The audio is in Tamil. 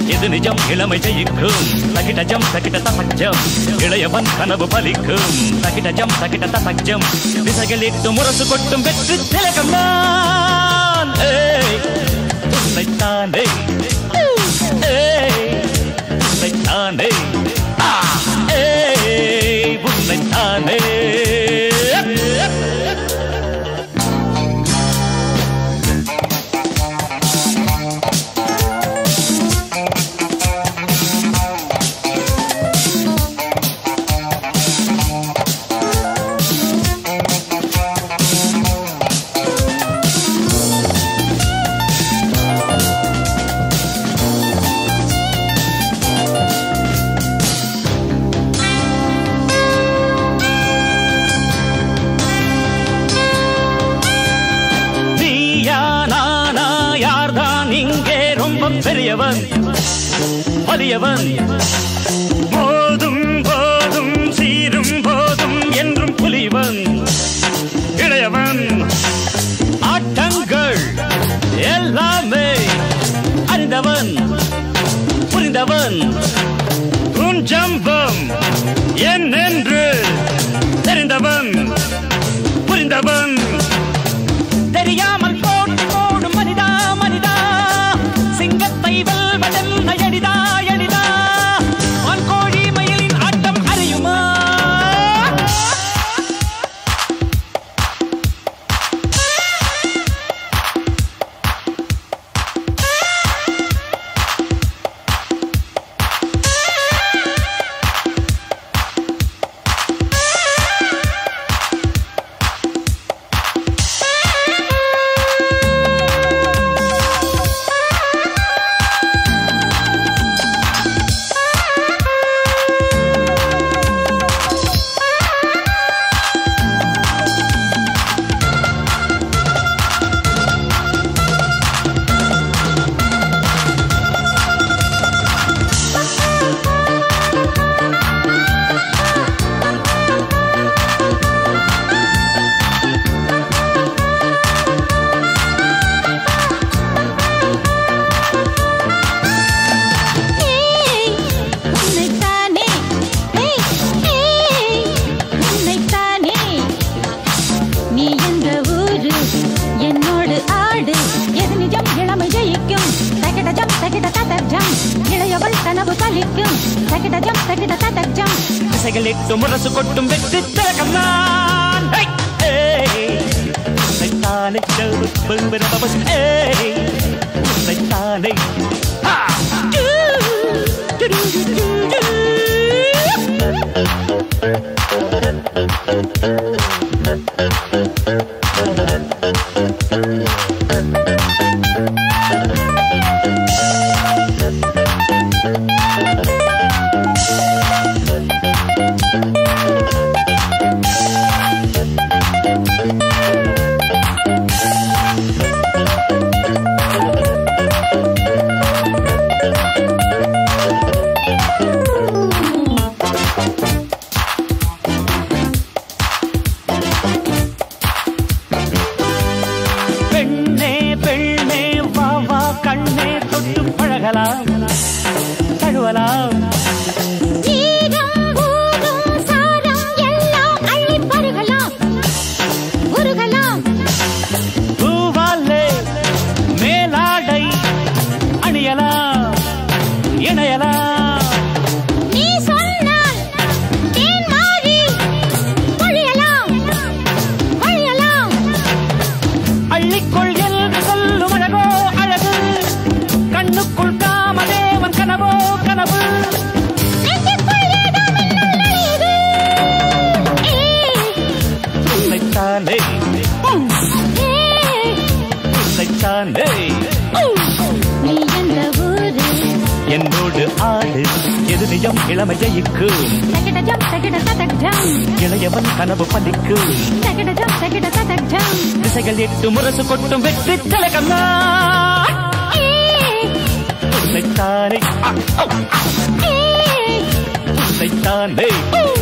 எது நிஜம் இளமை ஜெயிக்கும் தகிடஜம் தகிட தசஜம் இளையவன் கனவு பலிக்கும் தகிடஜம் தகிட தசஜம் திசைகளிட்டு முரசு கொட்டும் வெற்றி திலகம் நான் ஏய், உன்னைத்தானே ஏய், உன்னைத்தானே ஆ, ஏய், உன்னைத்தானே நீயா நானா யார்தான் இங்கே ரொம்ப பெரியவன் வலியவன் போதும் போதும் சீரும் போதும் என்றும் புலிவன் இளையவன் ஆட்டங்கள் எல்லாமே அறிந்தவன் புரிந்தவன் உன் ஜம்பம் என்னென்று தெரிந்தவன் புரிந்தவன் தெரியாமல் போட்டு போடும் மனிதா மனிதா சிங்கத்தை வெல்வதென்ன எளிதா எளிதா வான் கோழி மயிலின் ஆட்டம் அறியுமா ஏய் உன்னைத்தானே ஏய் ஏய் உன்னைத்தானே நீ எந்த ஊரு என்னோடு ஆடு எது நிஜம் இளமை ஜெயிக்கும் தகிடஜம் தகிட ததஜம் இளையவள் கனவு பலிக்கும் தகிடஜம் தகிட ததஜம் திசைகளிட்டு முரசு கொட்டும் வெற்றி திலகம் நான் ஹை! ஏய்! உன்னைத்தானே செவு பெரும்பெரு பபஸ். ஏய்! உன்னைத்தானே ஆ! டூ, டு, டு, டு, டு, டு. பெண்ணே பெண்ணே வா வா கண்ணே தொட்டு பழகலாம் தழுவலாம் ஈரம் ஊரும் சாரம் எல்லாம் அள்ளிப் பருகலாம் உருகலாம் பூவாலே மேலாடை அணியலாம் இணையலாம் நீ சொன்னால் தேன் மாறி பொழியலாம் பொழியலாம் அள்ளிக்கொள் என்று சொல்லும் அழகோ அழகு கண்ணுக்குள் காமதேவன் கனவோ கனவு நெஞ்சுக்குள் ஏதோ மின்னல் நுழையுது. ஏய், உன்னைத்தானே ஏய், உன்னைத்தானே நீ எந்த ஊரு என்னோடு ஆடு எது நிஜம் இளமை ஜெயிக்கும் தகிடஜம் தகிட ததஜம் இளையவன் கனவு பலிக்கும் தகிடஜம் தகிட ததஜம் திசைகள் எட்டு முரசு கொட்டும் வெற்றி திலகம் நான். ஏய், உன்னைத்தானே ஆ, ஆ, ஏய், உன்னைத்தானே ஊ.